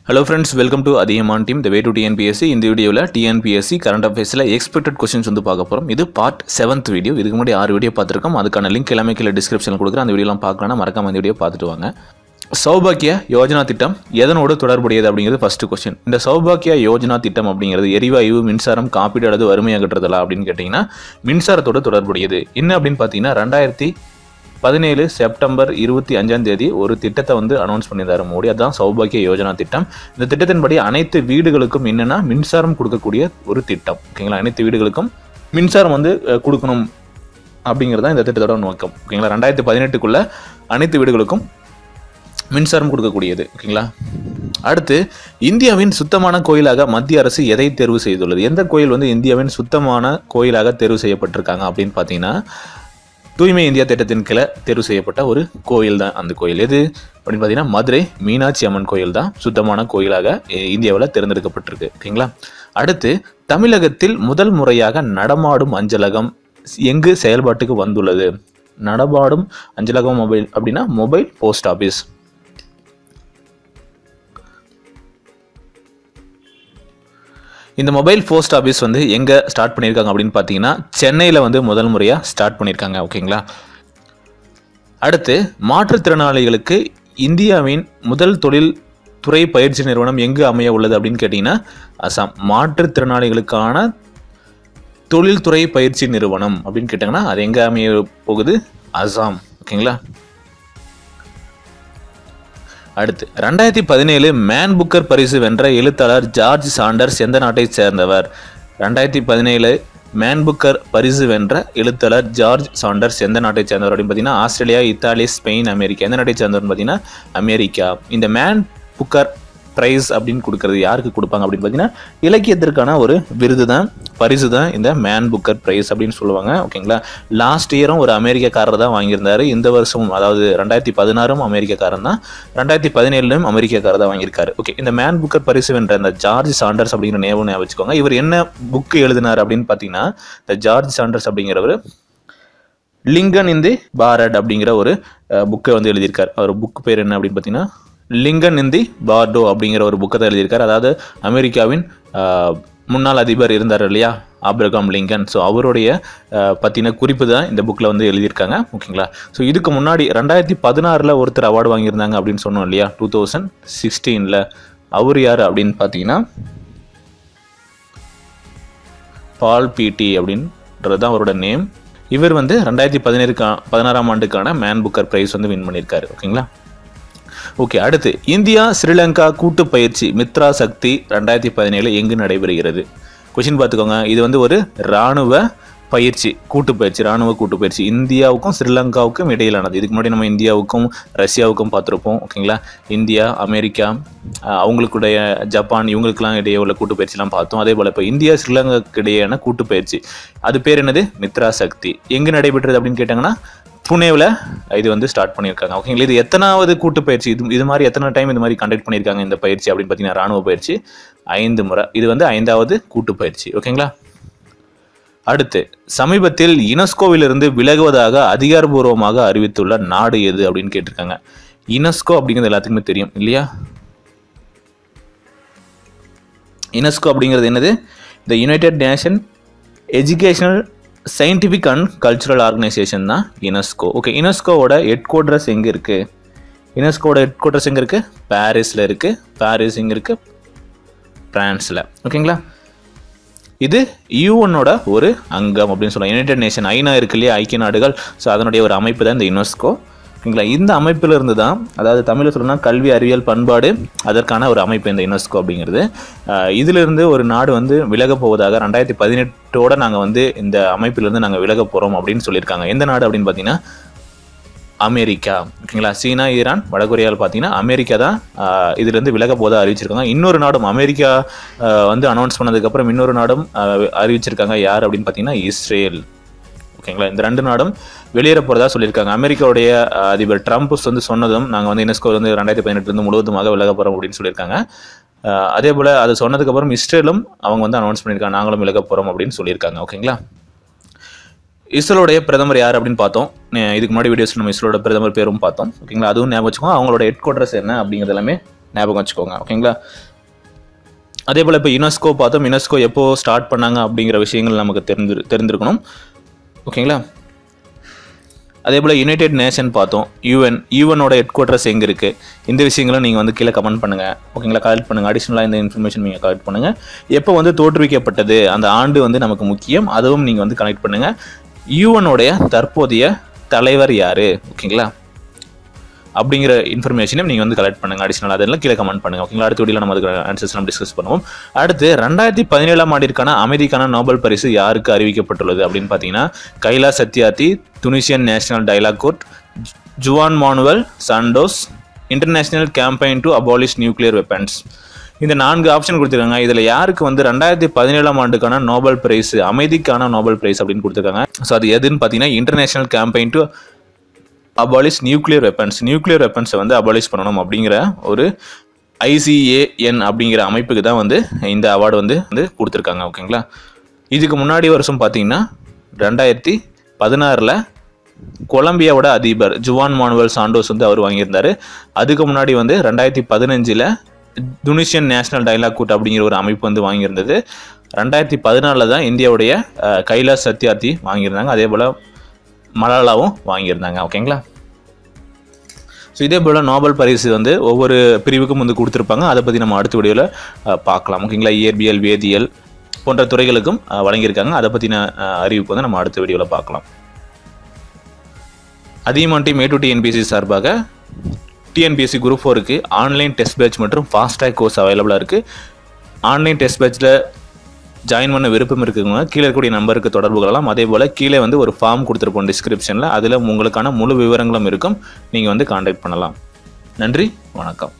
hello friends welcome to Athiyaman team the way to TNPSC இந்த வீடியோவில் TNPSC current அஃபேர்ஸில் expected questions வந்து பார்க்க போகிறோம் இது பார்ட் செவன்த் வீடியோ இதுக்கு முன்னாடி ஆறு வீடியோ பார்த்துருக்கோம் அதுக்கான லிங்க் எல்லாமே கீழே டிஸ்கிரிப்ஷனில் கொடுக்குறேன் அந்த வீடியோலாம் பார்க்கலாம் மறக்காம இந்த வீடியோ பார்த்துட்டு வாங்க சௌபாக்கிய யோஜனா திட்டம் எதனோடு தொடர்புடையது அப்படிங்கிறது ஃபர்ஸ்ட் கொஸ்டின் இந்த சௌபாக்கிய யோஜனா திட்டம் அப்படிங்கிறது எரிவாயு மின்சாரம் காப்பீடு அல்லது வறுமை அகற்றுதலா அப்படின்னு கேட்டிங்கன்னா மின்சாரத்தோடு தொடர்புடையது என்ன அப்படின்னு பார்த்தீங்கன்னா ரெண்டாயிரத்தி பதினேழு செப்டம்பர் இருபத்தி அஞ்சாம் தேதி ஒரு திட்டத்தை வந்து அனௌன்ஸ் பண்ணியிருந்தாரு மோடி அதுதான் சௌபாக்கிய யோஜனா திட்டம் இந்த திட்டத்தின்படி அனைத்து வீடுகளுக்கும் என்னன்னா மின்சாரம் கொடுக்கக்கூடிய ஒரு திட்டம் ஓகேங்களா அனைத்து வீடுகளுக்கும் மின்சாரம் வந்து அஹ், கொடுக்கணும் அப்படிங்கிறது தான் இந்த திட்டத்தோட நோக்கம் ஓகேங்களா ரெண்டாயிரத்தி பதினெட்டுக்குள்ள அனைத்து வீடுகளுக்கும் மின்சாரம் கொடுக்கக்கூடியது ஓகேங்களா அடுத்து இந்தியாவின் சுத்தமான கோயிலாக மத்திய அரசு எதை தேர்வு செய்துள்ளது எந்த கோயில் வந்து இந்தியாவின் சுத்தமான கோயிலாக தேர்வு செய்யப்பட்டிருக்காங்க அப்படின்னு பார்த்தீங்கன்னா தூய்மை இந்தியா திட்டத்தின் கீழே தேர்வு செய்யப்பட்ட ஒரு கோயில் தான் அந்த கோயில் எது அப்படின்னு பார்த்தீங்கன்னா மதுரை மீனாட்சி அம்மன் கோயில் தான் சுத்தமான கோயிலாக இந்தியாவில் தேர்ந்தெடுக்கப்பட்டிருக்கு ஓகேங்களா அடுத்து தமிழகத்தில் முதல் முறையாக நடமாடும் அஞ்சலகம் எங்கு செயல்பாட்டுக்கு வந்துள்ளது நடமாடும் அஞ்சலகம் மொபைல் அப்படின்னா மொபைல் போஸ்ட் ஆஃபீஸ் இந்த மொபைல் போஸ்ட் ஆஃபீஸ் வந்து எங்கே ஸ்டார்ட் பண்ணியிருக்காங்க அப்படின்னு பார்த்தீங்கன்னா சென்னையில் வந்து முதல் முறையாக ஸ்டார்ட் பண்ணியிருக்காங்க ஓகேங்களா அடுத்து மாற்றுத்திறனாளிகளுக்கு இந்தியாவின் முதல் தொழில் துறை பயிற்சி நிறுவனம் எங்கு அமைய உள்ளது அப்படின்னு கேட்டிங்கன்னா அசாம் மாற்றுத்திறனாளிகளுக்கான தொழில்துறை பயிற்சி நிறுவனம் அப்படின்னு கேட்டாங்கன்னா அது எங்கே அமைய போகுது அசாம் ஓகேங்களா அடுத்து ரெண்டாயிரத்தி பதினேழு மேன் புக்கர் பரிசு வென்ற எழுத்தாளர் ஜார்ஜ் சாண்டர்ஸ் எந்த நாட்டைச் சேர்ந்தவர் ரெண்டாயிரத்தி பதினேழு மேன் புக்கர் பரிசு வென்ற எழுத்தாளர் ஜார்ஜ் சாண்டர்ஸ் எந்த நாட்டைச் சேர்ந்தவர் அப்படின்னு பார்த்தீங்கன்னா ஆஸ்திரேலியா இத்தாலி ஸ்பெயின் அமெரிக்கா எந்த நாட்டைச் சேர்ந்தவர்னு பார்த்தீங்கன்னா அமெரிக்கா இந்த மேன் புக்கர் ப்ரைஸ் அப்படின்னு கொடுக்கறது யாருக்கு கொடுப்பாங்க அப்படின்னு பார்த்தீங்கன்னா இலக்கியத்திற்கான ஒரு விருது தான் பரிசு தான் இந்த மேன் புக்கர் ப்ரைஸ் அப்படின்னு சொல்லுவாங்க ஓகேங்களா லாஸ்ட் இயரும் ஒரு அமெரிக்கக்காரர் தான் வாங்கியிருந்தாரு இந்த வருஷமும் அதாவது ரெண்டாயிரத்தி பதினாறும் அமெரிக்கக்காரன் தான் ரெண்டாயிரத்தி பதினேழுலையும் அமெரிக்கக்காரர் தான் வாங்கியிருக்காரு ஓகே இந்த மேன் புக்கர் பரிசு வென்ற இந்த ஜார்ஜ் சாண்டர்ஸ் அப்படிங்கிற நேவு ஞாபகம் வச்சுக்கோங்க இவர் என்ன புக்கு எழுதினார் அப்படின்னு பார்த்தீங்கன்னா இந்த ஜார்ஜ் சாண்டர்ஸ் அப்படிங்கிறவர் லிங்கன் இந்தி பாரட் அப்படிங்கிற ஒரு புக்கை வந்து எழுதியிருக்கார் அவர் புக் பேர் என்ன அப்படின்னு பார்த்தீங்கன்னா லிங்கன் இந்தி பார்டோ அப்படிங்கிற ஒரு புக்கை தான் எழுதியிருக்கார் அதாவது அமெரிக்காவின் அஹ், முன்னாள் அதிபர் இருந்தார் இல்லையா ஆப்ரகாம் லிங்கன் ஸோ அவருடைய அஹ், பத்தின குறிப்பு தான் இந்த புக்கில் வந்து எழுதியிருக்காங்க ஓகேங்களா ஸோ இதுக்கு முன்னாடி ரெண்டாயிரத்தி பதினாறில் ஒருத்தர் அவார்டு வாங்கியிருந்தாங்க அப்படின்னு சொன்னோம் இல்லையா டூ தௌசண்ட் சிக்ஸ்டீனில் அவர் யார் அப்படின்னு பார்த்தீங்கன்னா பால் பிடி அப்படின்றது தான் அவரோட நேம் இவர் வந்து ரெண்டாயிரத்தி பதினேழுக்கா பதினாறாம் ஆண்டுக்கான மேன் புக்கர் பிரைஸ் வந்து வின் பண்ணியிருக்காரு ஓகேங்களா ஓகே அடுத்து இந்தியா ஸ்ரீலங்கா கூட்டு பயிற்சி மித்ரா சக்தி ரெண்டாயிரத்தி பதினேழு எங்கு நடைபெறுகிறது கொஷின் பார்த்துக்கோங்க இது வந்து ஒரு இராணுவ பயிற்சி கூட்டு பயிற்சி ராணுவ கூட்டு பயிற்சி இந்தியாவுக்கும் ஸ்ரீலங்காவுக்கும் இடையிலானது இதுக்கு முன்னாடி நம்ம இந்தியாவுக்கும் ரஷ்யாவுக்கும் பார்த்துருப்போம் ஓகேங்களா இந்தியா அமெரிக்கா அஹ், அவங்களுக்குடைய ஜப்பான் இவங்களுக்கெல்லாம் இடையே உள்ள கூட்டு பயிற்சிலாம் பார்த்தோம் அதே போல் இப்போ இந்தியா ஸ்ரீலங்காவுக்கு இடையேயான கூட்டு பயிற்சி அது பேர் என்னது மித்ரா சக்தி எங்கே நடைபெற்றது அப்படின்னு கேட்டாங்கன்னா புனேவில் இது வந்து ஸ்டார்ட் பண்ணியிருக்காங்க ஓகேங்களா இது எத்தனாவது கூட்டு பயிற்சி இது இது மாதிரி எத்தனை டைம் இது மாதிரி கண்டக்ட் பண்ணியிருக்காங்க இந்த பயிற்சி அப்படின்னு பார்த்தீங்கன்னா ராணுவ பயிற்சி ஐந்து முறை இது வந்து ஐந்தாவது கூட்டு பயிற்சி ஓகேங்களா அடுத்து சமீபத்தில் யுனெஸ்கோவிலிருந்து விலகுவதாக அதிகாரபூர்வமாக அறிவித்துள்ள நாடு எது அப்படின்னு கேட்டிருக்காங்க யுனெஸ்கோ அப்படிங்கிறது எல்லாத்துக்குமே தெரியும் இல்லையா யுனெஸ்கோ அப்படிங்கிறது என்னது இந்த United Nation Educational Scientific and Cultural Organisation தான் யுனெஸ்கோ ஓகே யுனெஸ்கோவோட ஹெட் குவார்டர்ஸ் எங்கே இருக்குது யுனெஸ்கோவோட ஹெட் குவார்டர்ஸ் எங்கே இருக்குது பாரிஸில் இருக்குது பாரிஸ் எங்கே இருக்குது பிரான்ஸில் ஓகேங்களா இது யூஎன்னோட ஒரு அங்கம் அப்படின்னு சொல்லலாம் யுனைடெட் நேஷன் ஐநா இருக்கு இல்லையா ஐக்கிய நாடுகள் ஸோ அதனுடைய ஒரு அமைப்பு தான் இந்த யுனெஸ்கோ ஓகேங்களா இந்த அமைப்பில் இருந்து தான் அதாவது தமிழில் சொல்லணும்னா கல்வி அறிவியல் பண்பாடு அதற்கான ஒரு அமைப்பு இந்த யுனெஸ்கோ அப்படிங்கிறது ஆஹ் இதிலிருந்து ஒரு நாடு வந்து விலக போவதாக ரெண்டாயிரத்தி பதினெட்டோட நாங்கள் வந்து இந்த அமைப்பிலிருந்து நாங்கள் விலக போகிறோம் அப்படின்னு சொல்லியிருக்காங்க எந்த நாடு அப்படின்னு பார்த்தீங்கன்னா அமெரிக்கா ஓகேங்களா சீனா ஈரான் வடகொரியாவில் பார்த்தீங்கன்னா அமெரிக்கா தான் ஆஹ், இதிலிருந்து விலக போதா அறிவிச்சிருக்காங்க இன்னொரு நாடும் அமெரிக்கா ஆஹ், வந்து அனௌன்ஸ் பண்ணதுக்கப்புறம் இன்னொரு நாடும் ஆஹ், அறிவிச்சிருக்காங்க யார் அப்படின்னு பார்த்தீங்கன்னா இஸ்ரேல் ஓகேங்களா இந்த ரெண்டு நாடும் வெளியேற போகிறதா சொல்லியிருக்காங்க அமெரிக்காவுடைய ஆஹ், அதிபர் ட்ரம்ப் வந்து சொன்னதும் நாங்கள் வந்து யுனெஸ்கோ வந்து ரெண்டாயிரத்தி பதினெட்டுலேருந்து முழுவதுமாக விலக போகிறோம் அப்படின்னு சொல்லியிருக்காங்க ஆஹ், அதே போல் அது சொன்னதுக்கப்புறம் இஸ்ரேலும் அவங்க வந்து அனௌன்ஸ் பண்ணியிருக்காங்க நாங்களும் விலக போகிறோம் அப்படின்னு சொல்லியிருக்காங்க ஓகேங்களா இஸ்ரோடைய பிரதமர் யார் அப்படின்னு பார்த்தோம் நே- இதுக்கு முன்னாடி வீடியோஸ் நம்ம இஸ்ரோட பிரதமர் பேரும் பார்த்தோம் ஓகேங்களா அதுவும் ஞாபகம் வச்சுக்கோங்க அவங்களோட ஹெட் குவார்டர்ஸ் என்ன அப்படிங்கிறது எல்லாமே ஞாபகம் வச்சுக்கோங்க ஓகேங்களா அதே போல் இப்போ யுனெஸ்கோ பார்த்தோம் யுனெஸ்கோ எப்போ ஸ்டார்ட் பண்ணாங்க அப்படிங்கிற விஷயங்கள் நமக்கு தெரிஞ்சு தெரிஞ்சிருக்கணும் ஓகேங்களா அதே போல் யுனைடெட் நேஷன் பார்த்தோம் யூஎன் யூஎனோட ஹெட் குவார்ட்டர்ஸ் எங்கே இருக்குது இந்த விஷயங்களும் நீங்கள் வந்து கீழே கமெண்ட் பண்ணுங்கள் ஓகேங்களா கலெக்ட் பண்ணுங்கள் அடிஷ்னலாக இந்த இன்ஃபர்மேஷன் நீங்கள் கலெக்ட் பண்ணுங்கள் எப்போ வந்து தோற்றுவிக்கப்பட்டது அந்த ஆண்டு வந்து நமக்கு முக்கியம் அதுவும் நீங்கள் வந்து கனெக்ட் பண்ணுங்கள் யூஎனோடைய தற்போதைய தலைவர் யார் ஓகேங்களா அப்படிங்கிற இன்ஃபர்மேஷனையும் நீங்கள் வந்து கலெக்ட் பண்ணுங்கள் அடிஷனல் அதெல்லாம் கீழே கமெண்ட் பண்ணுங்கள் ஓகேங்களா அடுத்த வீடியோவில் நம்ம அதுக்கு ஆன்சர்ஸ் நம்ம டிஸ்கஸ் பண்ணுவோம் அடுத்து ரெண்டாயிரத்தி பதினேழாம் ஆண்டிற்கான அமைதிக்கான நோபல் பரிசு யாருக்கு அறிவிக்கப்பட்டுள்ளது அப்படின்னு பார்த்தீங்கன்னா Kailash Satyarthi Tunisian National Dialogue quartet Juan Manuel Santos International Campaign to Abolish Nuclear Weapons இந்த நான்கு ஆப்ஷன் கொடுத்துருக்காங்க இதில் யாருக்கு வந்து ரெண்டாயிரத்தி பதினேழாம் ஆண்டுக்கான நோபல் பிரைஸ் அமைதிக்கான நோபல் பிரைஸ் அப்படின்னு கொடுத்துருக்காங்க ஸோ அது எதுன்னு பார்த்தீங்கன்னா International Campaign to Abolish Nuclear Weapons nuclear வெப்பன்ஸை வந்து அபாலிஷ் பண்ணணும் அப்படிங்கிற ஒரு ஐசிஏஎன் அப்படிங்கிற அமைப்புக்கு தான் வந்து இந்த அவார்டு வந்து வந்து கொடுத்துருக்காங்க ஓகேங்களா இதுக்கு முன்னாடி வருஷம் பார்த்தீங்கன்னா ரெண்டாயிரத்தி பதினாறில் கொலம்பியாவோட அதிபர் ஜுவான் மானுவல் சாண்டோஸ் வந்து அவர் வாங்கியிருந்தார் அதுக்கு முன்னாடி வந்து ரெண்டாயிரத்தி பதினஞ்சில் துனிஷியன் நேஷனல் டைலாக் கூட் அப்படிங்கிற ஒரு அமைப்பு வந்து வாங்கியிருந்தது ரெண்டாயிரத்தி பதினாலில் தான் இந்தியாவுடைய அஹ், கைலாஷ் சத்யார்த்தி வாங்கியிருந்தாங்க அதே போல் மலாலாவும் வாங்கியிருந்தாங்க ஓகேங்களா ஸோ இதே போல் நோபல் பரிசு வந்து ஒவ்வொரு பிரிவுக்கும் வந்து கொடுத்துருப்பாங்க அதை பற்றி நம்ம அடுத்த வீடியோவில் பார்க்கலாம் ஓகேங்களா இயற்பியல் வேதியியல் போன்ற துறைகளுக்கும் அஹ், வழங்கியிருக்காங்க அதை பற்றின அஹ், அறிவிப்பு வந்து நம்ம அடுத்த வீடியோவில் பார்க்கலாம் அதிகமான டீம் ஏ டு டிஎன்பிஎஸ்சி சார்பாக டிஎன்பிஎஸ்சி குரூப் ஃபோருக்கு ஆன்லைன் டெஸ்ட் பேட்ச் மற்றும் ஃபாஸ்டாக் கோர்ஸ் அவைலபிளாக இருக்குது ஆன்லைன் டெஸ்ட் பேட்ச்சில் ஜாயின் பண்ண விருப்பம் இருக்குங்க கீழே இருக்கக்கூடிய நம்பருக்கு தொடர்பு கொள்ளலாம் அதே போல் கீழே வந்து ஒரு ஃபார்ம் கொடுத்துருப்போம் டிஸ்கிரிப்ஷனில் அதில் உங்களுக்கான முழு விவரங்களும் இருக்கும் நீங்கள் வந்து காண்டாக்ட் பண்ணலாம் நன்றி வணக்கம்